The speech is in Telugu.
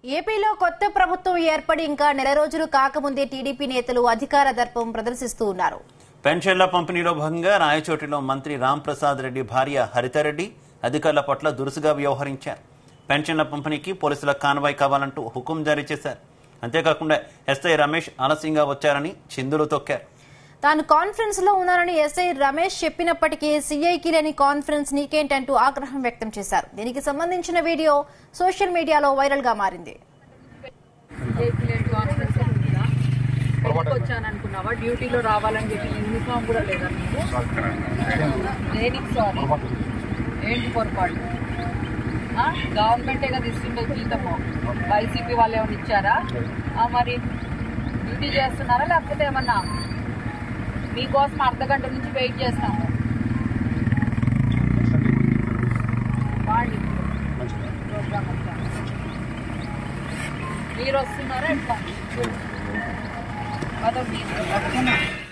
ఏపీలో కొత్త ప్రభుత్వం ఏర్పడి ఇంకా నెల రోజులు కాకముందే టీడీపీ నేతలు అధికార దర్పం ప్రదర్శిస్తూ ఉన్నారు పెన్షన్ల పంపిణీలో భాగంగా రాయచోటిలో మంత్రి రాంప్రసాద్ రెడ్డి భార్య హరితారెడ్డి అధికారుల పట్ల దురుసుగా వ్యవహరించారు పెన్షన్ల పంపిణీకి పోలీసుల కాన్వాయ్ కావాలంటూ హుకుం జారీ చేశారు అంతేకాకుండా ఎస్ఐ రమేష్ ఆలస్యంగా వచ్చారని చిందులు తొక్కారు తాను కాన్ఫరెన్స్ లో ఉన్నానని ఎస్ఐ రమేష్ చెప్పినప్పటికీ సీఐకి లేని కాన్ఫరెన్స్ నీకేంటంటూ ఆగ్రహం వ్యక్తం చేశారు దీనికి సంబంధించిన వీడియో సోషల్ మీడియాలో వైరల్ గా మారింది లేట్ కాన్ఫరెన్స్ ఉందా ఎందుకు వచ్చాను అనుకున్నావా డ్యూటీలో రావాలని చెప్పి యూనిఫామ్ కూడా లేదా నీకు దేనికి సారీ ఏంటి పొరపాటు ఆ? గవర్నమెంటే కదా ఇస్తుండే జీతము వైసీపీ వాళ్ళు ఏమైనా ఇచ్చారా ఆ, మరి డ్యూటీ చేస్తున్నారా లేకపోతే ఏమన్నా మీకోసం అర్ధ గంట నుంచి వెయిట్ చేస్తాము వాడి ప్రోగ్రామ్ అంతా మీరు వస్తున్నారా ఎట్లా అదో మీరు